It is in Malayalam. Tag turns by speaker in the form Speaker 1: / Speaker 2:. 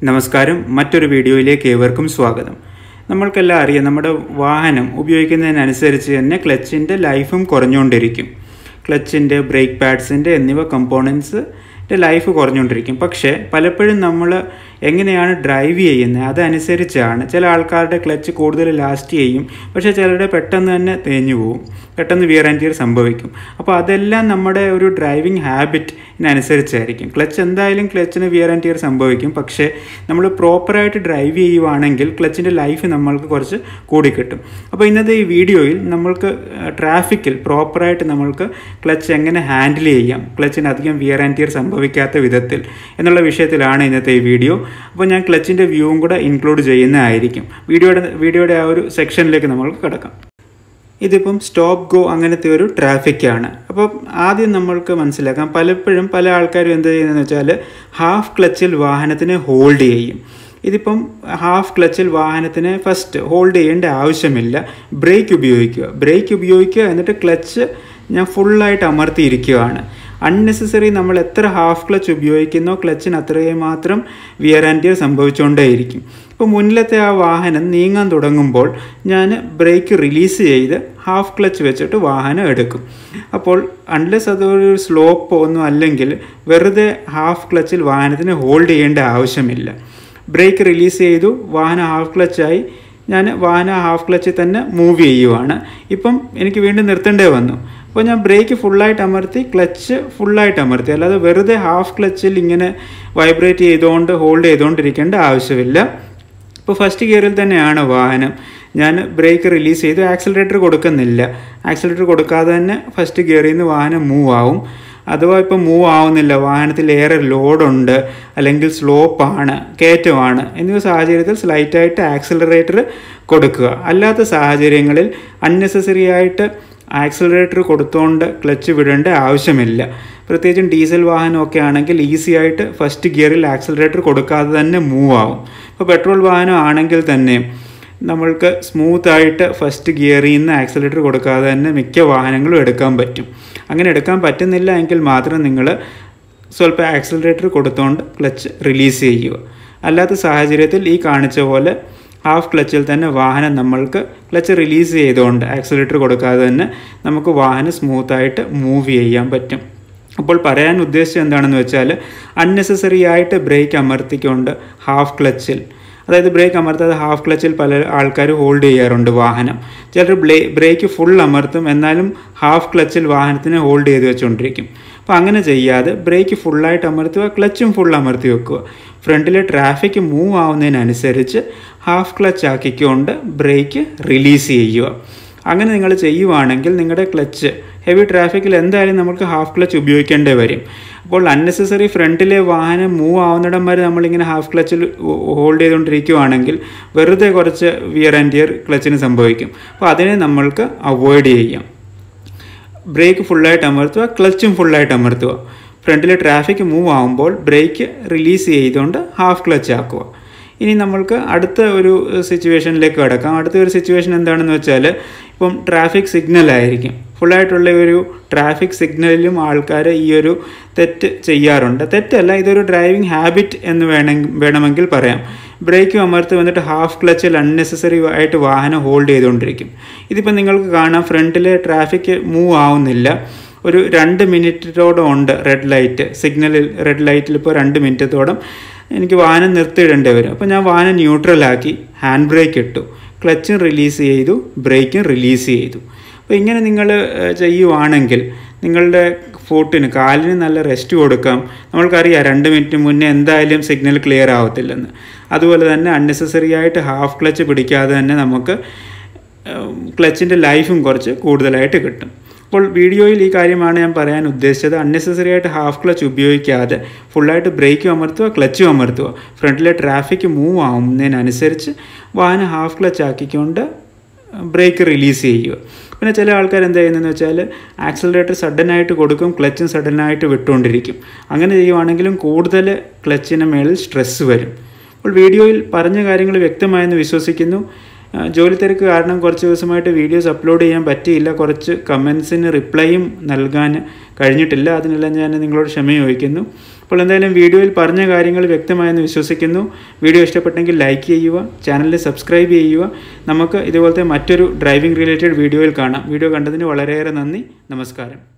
Speaker 1: നമസ്കാരം മറ്റൊരു വീഡിയോയിലേക്ക് ഏവർക്കും സ്വാഗതം നമ്മൾക്കെല്ലാം അറിയാം നമ്മുടെ വാഹനം ഉപയോഗിക്കുന്നതിനനുസരിച്ച് തന്നെ ക്ലച്ചിൻ്റെ ലൈഫും കുറഞ്ഞുകൊണ്ടിരിക്കും ക്ലച്ചിൻ്റെ ബ്രേക്ക് പാഡ്സിൻ്റെ എന്നിവ കമ്പോണൻസ് ലൈഫ് കുറഞ്ഞുകൊണ്ടിരിക്കും പക്ഷേ പലപ്പോഴും നമ്മൾ എങ്ങനെയാണ് ഡ്രൈവ് ചെയ്യുന്നത് അതനുസരിച്ചാണ് ചില ആൾക്കാരുടെ ക്ലച്ച് കൂടുതൽ ലാസ്റ്റ് ചെയ്യും പക്ഷേ ചിലരുടെ പെട്ടെന്ന് തന്നെ തേഞ്ഞു പോകും പെട്ടെന്ന് വിയർ ആൻഡ് ടിയർ സംഭവിക്കും അപ്പോൾ അതെല്ലാം നമ്മുടെ ഒരു ഡ്രൈവിംഗ് ഹാബിറ്റിനനുസരിച്ചായിരിക്കും ക്ലച്ച് എന്തായാലും ക്ലച്ചിന് വിയർ ആൻഡ് ടിയർ സംഭവിക്കും പക്ഷേ നമ്മൾ പ്രോപ്പറായിട്ട് ഡ്രൈവ് ചെയ്യുവാണെങ്കിൽ ക്ലച്ചിൻ്റെ ലൈഫ് നമ്മൾക്ക് കുറച്ച് കൂടിക്കിട്ടും അപ്പോൾ ഇന്നത്തെ ഈ വീഡിയോയിൽ നമ്മൾക്ക് ട്രാഫിക്കിൽ പ്രോപ്പറായിട്ട് നമ്മൾക്ക് ക്ലച്ച് എങ്ങനെ ഹാൻഡിൽ ചെയ്യാം ക്ലച്ചിന് അധികം വിയർ ആൻഡ് ടിയർ സംഭവിക്കാത്ത വിധത്തിൽ എന്നുള്ള വിഷയത്തിലാണ് ഇന്നത്തെ ഈ വീഡിയോ അപ്പോൾ ഞാൻ ക്ലച്ചിൻ്റെ വ്യൂവും കൂടെ ഇൻക്ലൂഡ് ചെയ്യുന്നതായിരിക്കും വീഡിയോയുടെ വീഡിയോയുടെ ആ ഒരു സെക്ഷനിലേക്ക് നമ്മൾക്ക് കിടക്കാം ഇതിപ്പം സ്റ്റോപ്പ് ഗോ അങ്ങനത്തെ ഒരു ട്രാഫിക്കാണ് അപ്പോൾ ആദ്യം നമ്മൾക്ക് മനസ്സിലാക്കാം പലപ്പോഴും പല ആൾക്കാരും എന്ത് ചെയ്യുന്നതെന്ന് വെച്ചാൽ ഹാഫ് ക്ലച്ചിൽ വാഹനത്തിനെ ഹോൾഡ് ചെയ്യും ഇതിപ്പം ഹാഫ് ക്ലച്ചിൽ വാഹനത്തിനെ ഫസ്റ്റ് ഹോൾഡ് ചെയ്യേണ്ട ആവശ്യമില്ല ബ്രേക്ക് ഉപയോഗിക്കുക ബ്രേക്ക് ഉപയോഗിക്കുക എന്നിട്ട് ക്ലച്ച് ഞാൻ ഫുള്ളായിട്ട് അമർത്തിയിരിക്കുകയാണ് അൺനെസസറി നമ്മൾ എത്ര ഹാഫ് ക്ലച്ച് ഉപയോഗിക്കുന്നോ ക്ലച്ചിന് അത്രയും മാത്രം വിയർ ആൻഡ് ടിയർ സംഭവിച്ചുകൊണ്ടേയിരിക്കും ഇപ്പോൾ മുന്നിലത്തെ ആ വാഹനം നീങ്ങാൻ തുടങ്ങുമ്പോൾ ഞാൻ ബ്രേക്ക് റിലീസ് ചെയ്ത് ഹാഫ് ക്ലച്ച് വെച്ചിട്ട് വാഹനം എടുക്കും അപ്പോൾ അൺലെസ് അതൊരു സ്ലോപ്പോ ഒന്നും അല്ലെങ്കിൽ വെറുതെ ഹാഫ് ക്ലച്ചിൽ വാഹനത്തിന് ഹോൾഡ് ചെയ്യേണ്ട ആവശ്യമില്ല ബ്രേക്ക് റിലീസ് ചെയ്തു വാഹനം ഹാഫ് ക്ലച്ചായി ഞാൻ വാഹനം ഹാഫ് ക്ലച്ചിൽ തന്നെ മൂവ് ചെയ്യുവാണ് ഇപ്പം എനിക്ക് വീണ്ടും നിർത്തേണ്ടേ വന്നു അപ്പോൾ ഞാൻ ബ്രേക്ക് ഫുള്ളായിട്ട് അമർത്തി ക്ലച്ച് ഫുള്ളായിട്ട് അമർത്തി അല്ലാതെ വെറുതെ ഹാഫ് ക്ലച്ചിൽ ഇങ്ങനെ വൈബ്രേറ്റ് ചെയ്തുകൊണ്ട് ഹോൾഡ് ചെയ്തുകൊണ്ടിരിക്കേണ്ട ആവശ്യമില്ല ഇപ്പോൾ ഫസ്റ്റ് ഗിയറിൽ തന്നെയാണ് വാഹനം ഞാൻ ബ്രേക്ക് റിലീസ് ചെയ്തു ആക്സിലറേറ്റർ കൊടുക്കുന്നില്ല ആക്സിലറേറ്റർ കൊടുക്കാതെ തന്നെ ഫസ്റ്റ് ഗിയറിൽ നിന്ന് വാഹനം മൂവ് ആവും അഥവാ ഇപ്പോൾ മൂവ് ആവുന്നില്ല വാഹനത്തിൽ ഏറെ ലോഡുണ്ട് അല്ലെങ്കിൽ സ്ലോപ്പാണ് കയറ്റമാണ് എന്നിവ സാഹചര്യത്തിൽ സ്ലൈറ്റായിട്ട് ആക്സിലറേറ്റർ കൊടുക്കുക അല്ലാത്ത സാഹചര്യങ്ങളിൽ അൺനെസസറി ആയിട്ട് ആക്സിലറേറ്റർ കൊടുത്തുകൊണ്ട് ക്ലച്ച് വിടേണ്ട ആവശ്യമില്ല പ്രത്യേകിച്ചും ഡീസൽ വാഹനമൊക്കെ ആണെങ്കിൽ ഈസി ആയിട്ട് ഫസ്റ്റ് ഗിയറിൽ ആക്സിലറേറ്റർ കൊടുക്കാതെ തന്നെ മൂവ് ആവും ഇപ്പോൾ പെട്രോൾ വാഹനം ആണെങ്കിൽ തന്നെ നമ്മൾക്ക് സ്മൂത്തായിട്ട് ഫസ്റ്റ് ഗിയറിൽ നിന്ന് ആക്സിലേറ്റർ കൊടുക്കാതെ തന്നെ മിക്ക വാഹനങ്ങളും എടുക്കാൻ പറ്റും അങ്ങനെ എടുക്കാൻ പറ്റുന്നില്ല എങ്കിൽ മാത്രം നിങ്ങൾ സ്വല്പം ആക്സിലറേറ്റർ കൊടുത്തുകൊണ്ട് ക്ലച്ച് റിലീസ് ചെയ്യുക അല്ലാത്ത സാഹചര്യത്തിൽ ഈ കാണിച്ച പോലെ ഹാഫ് ക്ലച്ചിൽ തന്നെ വാഹനം നമ്മൾക്ക് ക്ലച്ച് റിലീസ് ചെയ്തുകൊണ്ട് ആക്സിലേറ്റർ കൊടുക്കാതെ തന്നെ നമുക്ക് വാഹനം സ്മൂത്തായിട്ട് മൂവ് ചെയ്യാൻ പറ്റും അപ്പോൾ പറയാൻ ഉദ്ദേശിച്ചത് എന്താണെന്ന് വെച്ചാൽ അൺനെസസറി ആയിട്ട് ബ്രേക്ക് അമർത്തിക്കൊണ്ട് ഹാഫ് ക്ലച്ചിൽ അതായത് ബ്രേക്ക് അമർത്താതെ ഹാഫ് ക്ലച്ചിൽ പല ആൾക്കാർ ഹോൾഡ് ചെയ്യാറുണ്ട് വാഹനം ചിലർ ബ്ലേ ബ്രേക്ക് ഫുൾ അമർത്തും എന്നാലും ഹാഫ് ക്ലച്ചിൽ വാഹനത്തിനെ ഹോൾഡ് ചെയ്ത് വെച്ചുകൊണ്ടിരിക്കും അപ്പോൾ അങ്ങനെ ചെയ്യാതെ ബ്രേക്ക് ഫുള്ളായിട്ട് അമർത്തുക ക്ലച്ചും ഫുൾ അമർത്തി വെക്കുക ഫ്രണ്ടിലെ ട്രാഫിക് മൂവ് ആവുന്നതിനനുസരിച്ച് ഹാഫ് ക്ലച്ച് ആക്കിക്കൊണ്ട് ബ്രേക്ക് റിലീസ് ചെയ്യുക അങ്ങനെ നിങ്ങൾ ചെയ്യുവാണെങ്കിൽ നിങ്ങളുടെ ക്ലച്ച് ഹെവി ട്രാഫിക്കിൽ എന്തായാലും നമുക്ക് ഹാഫ് ക്ലച്ച് ഉപയോഗിക്കേണ്ടി വരും അപ്പോൾ അൺനെസസറി ഫ്രണ്ടിലെ വാഹനം മൂവ് ആവുന്നിടം വരെ നമ്മളിങ്ങനെ ഹാഫ് ക്ലച്ചിൽ ഹോൾഡ് ചെയ്തുകൊണ്ടിരിക്കുകയാണെങ്കിൽ വെറുതെ കുറച്ച് വിയർ ആൻഡ് ടിയർ ക്ലച്ചിന് സംഭവിക്കും അപ്പോൾ അതിനെ നമ്മൾക്ക് അവോയ്ഡ് ചെയ്യാം ബ്രേക്ക് ഫുള്ളായിട്ട് അമർത്തുക ക്ലച്ചും ഫുള്ളായിട്ട് അമർത്തുക ഫ്രണ്ടിലെ ട്രാഫിക് മൂവ് ആകുമ്പോൾ ബ്രേക്ക് റിലീസ് ചെയ്തുകൊണ്ട് ഹാഫ് ക്ലച്ച് ആക്കുക ഇനി നമ്മൾക്ക് അടുത്ത ഒരു സിറ്റുവേഷനിലേക്ക് കിടക്കാം അടുത്ത ഒരു സിറ്റുവേഷൻ എന്താണെന്ന് വെച്ചാൽ ഇപ്പം ട്രാഫിക് സിഗ്നൽ ആയിരിക്കും ഫുള്ളായിട്ടുള്ള ഒരു ട്രാഫിക് സിഗ്നലിലും ആൾക്കാർ ഈ ഒരു തെറ്റ് ചെയ്യാറുണ്ട് തെറ്റല്ല ഇതൊരു ഡ്രൈവിംഗ് ഹാബിറ്റ് എന്ന് വേണം വേണമെങ്കിൽ പറയാം ബ്രേക്ക് അമർത്ത് വന്നിട്ട് ഹാഫ് ക്ലച്ചിൽ അൺനെസസറി ആയിട്ട് വാഹനം ഹോൾഡ് ചെയ്തുകൊണ്ടിരിക്കും ഇതിപ്പോൾ നിങ്ങൾക്ക് കാണാം ഫ്രണ്ടിലെ ട്രാഫിക് മൂവ് ആവുന്നില്ല ഒരു രണ്ട് മിനിറ്റോളം ഉണ്ട് റെഡ് ലൈറ്റ് സിഗ്നലിൽ റെഡ് ലൈറ്റിൽ ഇപ്പോൾ രണ്ട് മിനിറ്റത്തോളം എനിക്ക് വാഹനം നിർത്തിയിടേണ്ടി വരും അപ്പോൾ ഞാൻ വാഹനം ന്യൂട്രലാക്കി ഹാൻഡ് ബ്രേക്ക് ഇട്ടു ക്ലച്ചും റിലീസ് ചെയ്തു ബ്രേക്കും റിലീസ് ചെയ്തു അപ്പോൾ ഇങ്ങനെ നിങ്ങൾ ചെയ്യുവാണെങ്കിൽ നിങ്ങളുടെ ഫുട്ടിന് കാലിന് നല്ല റെസ്റ്റ് കൊടുക്കാം നമ്മൾക്കറിയാം രണ്ട് മിനിറ്റ് മുന്നേ എന്തായാലും സിഗ്നൽ ക്ലിയർ ആവത്തില്ലെന്ന് അതുപോലെ തന്നെ അൺനെസസറി ആയിട്ട് ഹാഫ് ക്ലച്ച് പിടിക്കാതെ തന്നെ നമുക്ക് ക്ലച്ചിൻ്റെ ലൈഫും കുറച്ച് കൂടുതലായിട്ട് കിട്ടും അപ്പോൾ വീഡിയോയിൽ ഈ കാര്യമാണ് ഞാൻ പറയാൻ ഉദ്ദേശിച്ചത് അൺനെസസറി ആയിട്ട് ഹാഫ് ക്ലച്ച് ഉപയോഗിക്കാതെ ഫുള്ളായിട്ട് ബ്രേക്കും അമർത്തുക ക്ലച്ചും അമർത്തുക ഫ്രണ്ടിലെ ട്രാഫിക് മൂവ് ആവുന്നതിനനുസരിച്ച് വാഹനം ഹാഫ് ക്ലച്ച് ആക്കിക്കൊണ്ട് ബ്രേക്ക് റിലീസ് ചെയ്യുക പിന്നെ ചില ആൾക്കാർ എന്ത് ചെയ്യുന്നതെന്ന് വെച്ചാൽ ആക്സിലറേറ്റർ സഡനായിട്ട് കൊടുക്കും ക്ലച്ചും സഡനായിട്ട് വിട്ടുകൊണ്ടിരിക്കും അങ്ങനെ ചെയ്യുവാണെങ്കിലും കൂടുതൽ ക്ലച്ചിന് മേളിൽ സ്ട്രെസ്സ് വരും അപ്പോൾ വീഡിയോയിൽ പറഞ്ഞ കാര്യങ്ങൾ വ്യക്തമായെന്ന് വിശ്വസിക്കുന്നു ജോലി തിരക്ക് കാരണം കുറച്ച് ദിവസമായിട്ട് വീഡിയോസ് അപ്ലോഡ് ചെയ്യാൻ പറ്റിയില്ല കുറച്ച് കമൻസിന് റിപ്ലൈയും നൽകാൻ കഴിഞ്ഞിട്ടില്ല അതിനെല്ലാം ഞാൻ നിങ്ങളോട് ക്ഷമ ചോദിക്കുന്നു അപ്പോൾ എന്തായാലും വീഡിയോയിൽ പറഞ്ഞ കാര്യങ്ങൾ വ്യക്തമായെന്ന് വിശ്വസിക്കുന്നു വീഡിയോ ഇഷ്ടപ്പെട്ടെങ്കിൽ ലൈക്ക് ചെയ്യുക ചാനൽ സബ്സ്ക്രൈബ് ചെയ്യുക നമുക്ക് ഇതുപോലത്തെ മറ്റൊരു ഡ്രൈവിംഗ് റിലേറ്റഡ് വീഡിയോയിൽ കാണാം വീഡിയോ കണ്ടതിന് വളരെയേറെ നന്ദി നമസ്കാരം